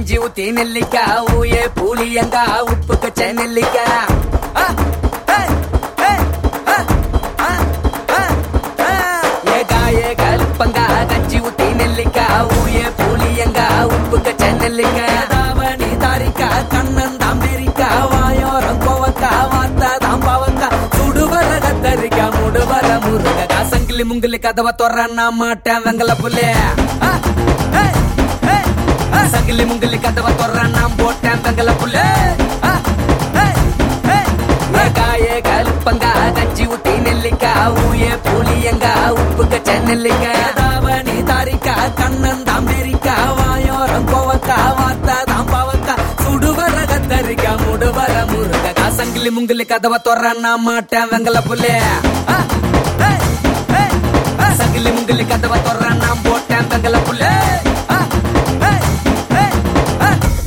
கஞ்சி ஊத்தி நெல்லிக்கா ஊயே புளியங்கா உப்பு கச்ச நெல்லிக்கா ஆ, ஏய், ஏய், ஆ, ஆ, ஆ, ஆ. ஏகா ஏகா லுப்பங்கா கஞ்சி ஊத்தி நெல்லிக்கா ஊயே புளியங்கா உப்பு கச்ச நெல்லிக்கா தாவணி தாரிக்கா கண்ணன் தாம்பேரிக்கா வாயோரம் கோவக்கா வார்த்தா தாம்பாவக்கா சுடுவர கத்தரிக்கா முடுவர முருகக்கா சங்கிலி முங்கிலி கதவை தொறன்னா மாட்டேன் வெங்கல புள்ளே ஆ, ஏய், ஏய், ஆ, சங்கிலி முங்கிலி கதவை தொறன்னா போட்டேன் வெங்கல புள்ளே ஆ, ஏய், ஏய், ஏகா ஏகா லுப்பங்கா கஞ்சி ஊத்தி நெல்லிக்கா ஊயே புளியங்கா உப்பு கச்ச நெல்லிக்கா தாவணி தாரிக்கா கண்ணன் தாம்பேரிக்கா வாயோரம் கோவக்கா வார்த்தா தாம்பாவக்கா சுடுவர கத்தரிக்கா முடுவர முருகக்கா சங்கிலி முங்கிலி கதவை தொறன்னா மாட்டேன் வெங்கல புள்ளே ஆ, ஏய், ஏய், ஆ, சங்கிலி முங்கிலி கதவை தொறன்னா போட்டேன் வெங்கல புள்ளே ஆ, ஏய், ஏய், ஆ.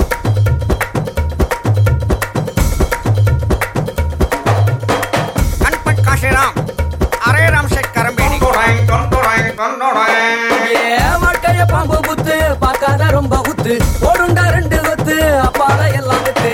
கண்பட் காஷிராம் அரே ராம் ஷேக் கரம்பேடி ஏ வாழ்க்கைய பாம்பு புத்து பார்க்காத ரொம்ப குத்து ஓடுண்டா ரெண்டு கொத்து அப்பால எல்லாம் வித்து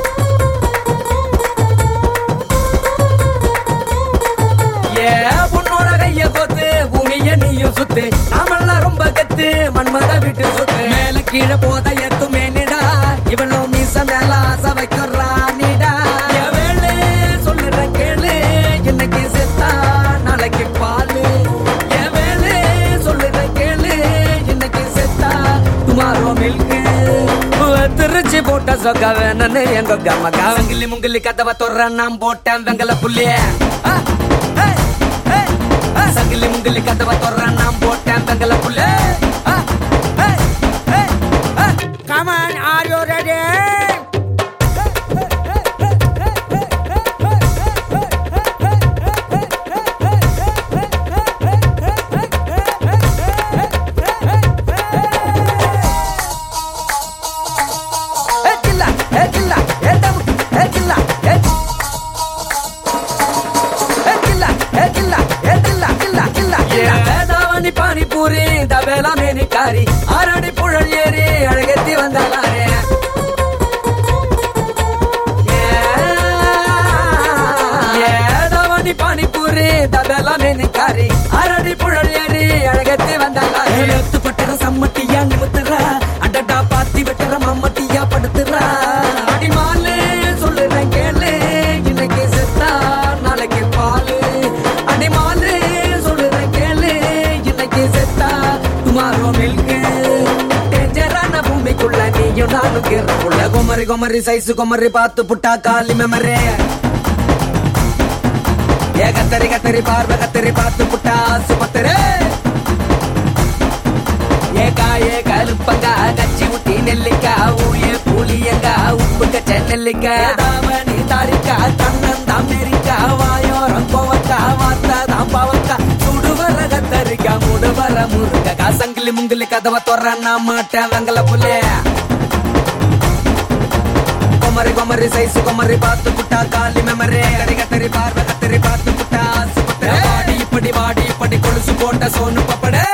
ஏ பொண்ணோட கைய கொத்து பூமிய நீயும் சுத்து நாமெல்லாம் ரொம்ப கத்து மண்மத விட்டு சுத்து மேல கீழே போத எத்துமே நிடா இவளோ மீச மேல ஆசை வைக்கிறா நிடா என் வேலு சொல்லுற கேளு இன்னைக்கு செத்தா நாளைக்கு பாலு என் வேலு சொல்லுற கேளு இன்னைக்கு செத்தா டுமாரோ மில்கு திருச்சி போட்ட சொக்க வேணும்னு எங்க கம்ம காவங்கிலி முங்கிலி கதவை தொற நான் போட்டேன் வெங்கல புள்ளிய சங்கிலி முங்கிலி கதவை தொற நான் போட்டேன் வெங்கல புள்ள கமன் ஆர் யூ ரெடி ஏதாவணி பானிபூரி தவேலா மேனிக்காரி ஆரடி புழல் ஏறி அழகத்தி வந்தாலே ஏதாவணி பானிபூரி தவேலா மேனிக்காரி ஆரடி புழல் ஏறி அழகத்தி வந்தாலே எழுத்து பட்டற சம்மட்டியா நிமித்துறா அடடா பாத்தி வெட்டுற மம்மட்டியா படுத்துறா அடிமாலு சொல்லுறேன் கேளு இன்னைக்கு செத்தா நாளைக்கு பாலு அடிமாலு சொல்லுறேன் கேளு இன்னைக்கு செத்தா டுமாரோ மில்கு டேஞ்சரான பூமிக்குள்ள நீயும் நானும் கீரக்குள்ள குமரி குமரி சைஸ் குமரி பார்த்து புட்டா காலி மெமரே ஏ கத்தரி கத்தரி பார்வை கத்தரி பார்த்து புட்டா சுபத்தரே ஏகா ஏகா லுப்பங்கா கச்சி ஊத்தி நெல்லிக்கா ஊயே புளியங்கா உப்பு கச்ச நெல்லிக்கா தாவணி தாரிக்கா கண்ணன் தாமேரிக்கா வாயோரம் கோவக்கா வார்த்தா தாம்பாவக்கா சுடுவர கத்தரிக்கா முடுவர முருகக்கா சங்கிலி முங்கிலி கதவை தொறன்னா மாட்டேன் வெங்கல புள்ளே கொமரி கொமரி சைஸ் கொமரி பார்த்து புட்டா காலி மெமரே கரி கத்தரி பார்வை கத்தரி பார்த்து புட்டா ஆசைப்பட்ட வாடி இப்படி வாடி இப்படி கொலுசு போட்ட சோனு பப்பட